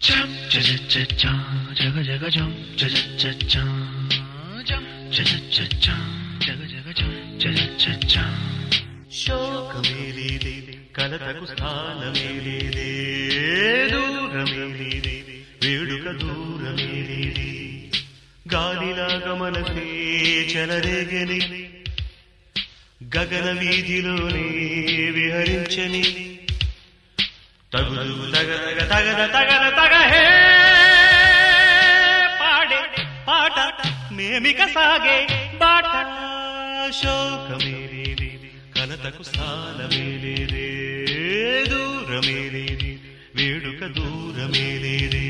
చం చ చ చ చ జగ జగ చం చ చ చ చ చం చ చ చ చ జగ జగ చం చ చ చ చ శోకమేలేదే కలతకు స్థానమేలేదే దూరమేలేదే వేడుక దూరమేలేదే గాలిలాగా మనసే చెలరేగని గగన వీధిలోనే విహరించని తగుదు తగదగ తగద తగద తగ హే పాడే పాట మేమిక సాగే బాట శోకమేలేదే కలతకు స్థానమేలేదే దూరమేలేదే వేడుక దూరమేలేదే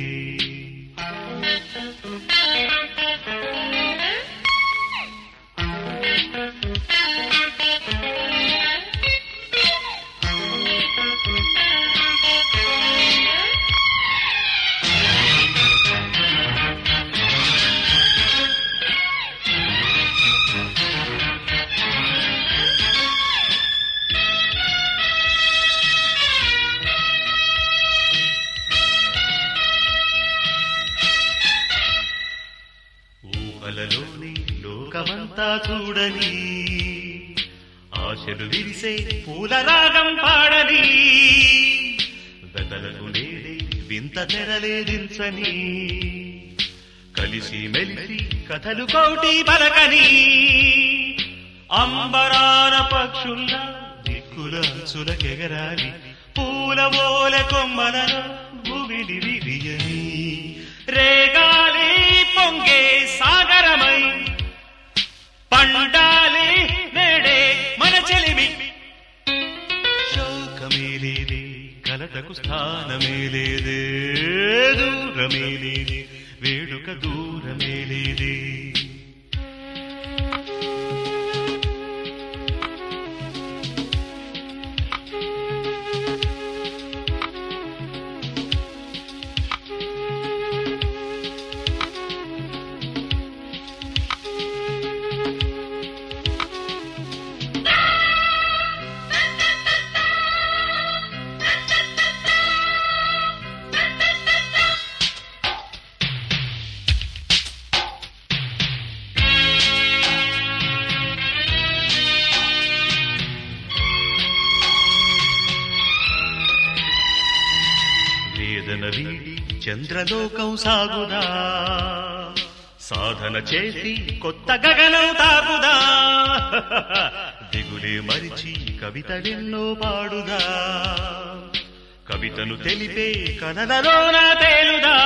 ఊహలలోని లోకమంతా చూడని ఆశలు విరిసే పూల రాగం పాడని వెదలకు లేడే వింత తెరలేదించని కలిసి మెలిసి కథలు కోటి పలకని అంబరాన పక్షుల్లా దిక్కుల అంచులకెగరాలి పూల ఓల కొమ్మలలో భూమిని విరియని రేగాలి పొంగే సాగరమై పండాలి నేడే మన చెలిమి శోకమేలేదే కలతకు స్థానమేలేదే దూరమేలేదే వేడుక దూరమేలేదే వేదన వీడి చంద్రలోకం సాగుదా సాధన చేసి కొత్త గగనం తాగుదా దిగులే మరిచి కవితలెన్నో పాడుదా కవితను తెలిపే కథలలోన తేలుదా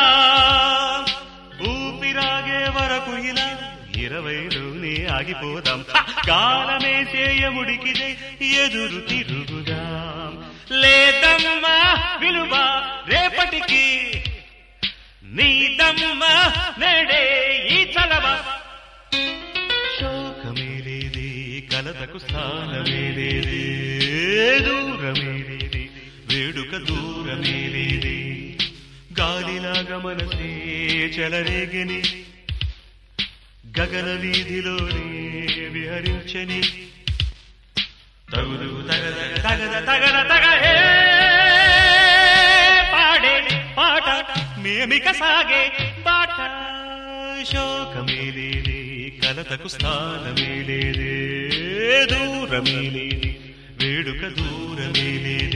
ఊపిరాగే వరకు ఇలా ఇరవైలోనే ఆగిపోదాం హ! కాలమే చేయముడికిదే ఎదురు తిరుగుదాం లేదమ్మా విలువ రేపటికి నీదమ్మా నేడే ఈ చలవ శోకమేలేదే కలతకు స్థానమేలేదే దూరమేలేదే వేడుక దూరమేలేదే గాలిలాగా మనసే చెలరేగని గగన వీధిలోనే విహరించని తగుదు తగద తగద తగద తగ హే పాడే పాట మేమిక సాగే బాట శోకమేలేదే కలతకు స్థానమేలేదే దూరమేలేదే వేడుక దూరమేలేదే